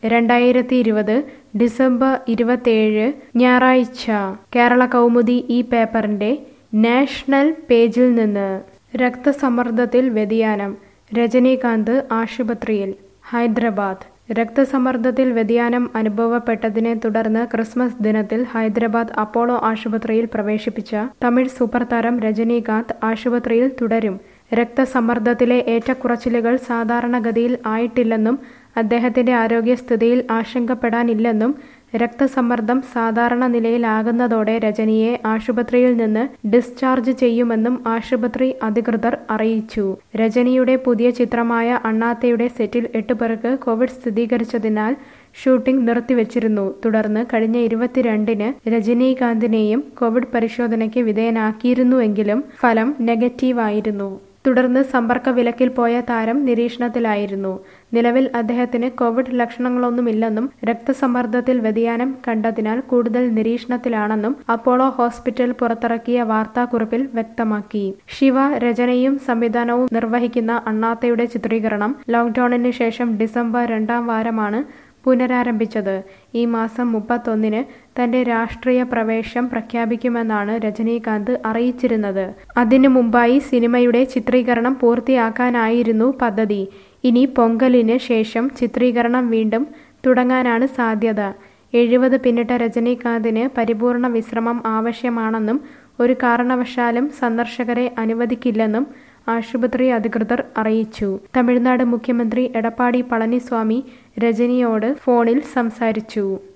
രണ്ടായിരത്തി ഇരുപത് ഡിസംബർ ഇരുപത്തേഴ് ഞായറാഴ്ച കേരള കൗമുദി ഈ പേപ്പറിന്റെ നാഷണൽ പേജിൽ നിന്ന് രക്തസമ്മർദ്ദത്തിൽ വ്യതിയാനം രജനീകാന്ത് ആശുപത്രിയിൽ ഹൈദരാബാദ് രക്തസമ്മർദ്ദത്തിൽ വ്യതിയാനം അനുഭവപ്പെട്ടതിനെ തുടർന്ന് ക്രിസ്മസ് ദിനത്തിൽ ഹൈദരാബാദ് അപ്പോളോ ആശുപത്രിയിൽ പ്രവേശിപ്പിച്ച തമിഴ് സൂപ്പർ താരം രജനീകാന്ത് ആശുപത്രിയിൽ തുടരും രക്തസമ്മർദ്ദത്തിലെ ഏറ്റക്കുറച്ചിലുകൾ സാധാരണഗതിയിൽ ആയിട്ടില്ലെന്നും അദ്ദേഹത്തിന്റെ ആരോഗ്യസ്ഥിതിയിൽ ആശങ്കപ്പെടാനില്ലെന്നും രക്തസമ്മർദ്ദം സാധാരണ നിലയിലാകുന്നതോടെ രജനിയെ ആശുപത്രിയിൽ നിന്ന് ഡിസ്ചാർജ് ചെയ്യുമെന്നും ആശുപത്രി അധികൃതർ അറിയിച്ചു രജനിയുടെ പുതിയ ചിത്രമായ അണ്ണാത്തയുടെ സെറ്റിൽ എട്ട് പേർക്ക് കോവിഡ് സ്ഥിരീകരിച്ചതിനാൽ ഷൂട്ടിംഗ് നിർത്തിവച്ചിരുന്നു തുടർന്ന് കഴിഞ്ഞ ഇരുപത്തിരണ്ടിന് രജനീകാന്തിനെയും കോവിഡ് പരിശോധനയ്ക്ക് വിധേയനാക്കിയിരുന്നുവെങ്കിലും ഫലം നെഗറ്റീവായിരുന്നു തുടർന്ന് സമ്പർക്ക വിലക്കിൽ പോയ താരം നിരീക്ഷണത്തിലായിരുന്നു നിലവിൽ അദ്ദേഹത്തിന് കോവിഡ് ലക്ഷണങ്ങളൊന്നുമില്ലെന്നും രക്തസമ്മർദ്ദത്തിൽ വ്യതിയാനം കണ്ടതിനാൽ കൂടുതൽ നിരീക്ഷണത്തിലാണെന്നും അപ്പോളോ ഹോസ്പിറ്റൽ പുറത്തിറക്കിയ വാർത്താക്കുറിപ്പിൽ വ്യക്തമാക്കി ശിവ രചനയും സംവിധാനവും നിർവഹിക്കുന്ന അണ്ണാത്തയുടെ ചിത്രീകരണം ലോക്ഡൌണിന് ശേഷം ഡിസംബർ രണ്ടാം വാരമാണ് പുനരാരംഭിച്ചത് ഈ മാസം മുപ്പത്തൊന്നിന് തന്റെ രാഷ്ട്രീയ പ്രവേശം പ്രഖ്യാപിക്കുമെന്നാണ് രജനീകാന്ത് അറിയിച്ചിരുന്നത് അതിനു മുമ്പായി സിനിമയുടെ ചിത്രീകരണം പൂർത്തിയാക്കാനായിരുന്നു പദ്ധതി ഇനി പൊങ്കലിന് ശേഷം ചിത്രീകരണം വീണ്ടും തുടങ്ങാനാണ് സാധ്യത എഴുപത് പിന്നിട്ട രജനീകാന്തിന് പരിപൂർണ വിശ്രമം ആവശ്യമാണെന്നും ഒരു കാരണവശാലും സന്ദർശകരെ അനുവദിക്കില്ലെന്നും ആശുപത്രി അധികൃതർ അറിയിച്ചു തമിഴ്നാട് മുഖ്യമന്ത്രി എടപ്പാടി പളനിസ്വാമി രജനിയോട് ഫോണിൽ സംസാരിച്ചു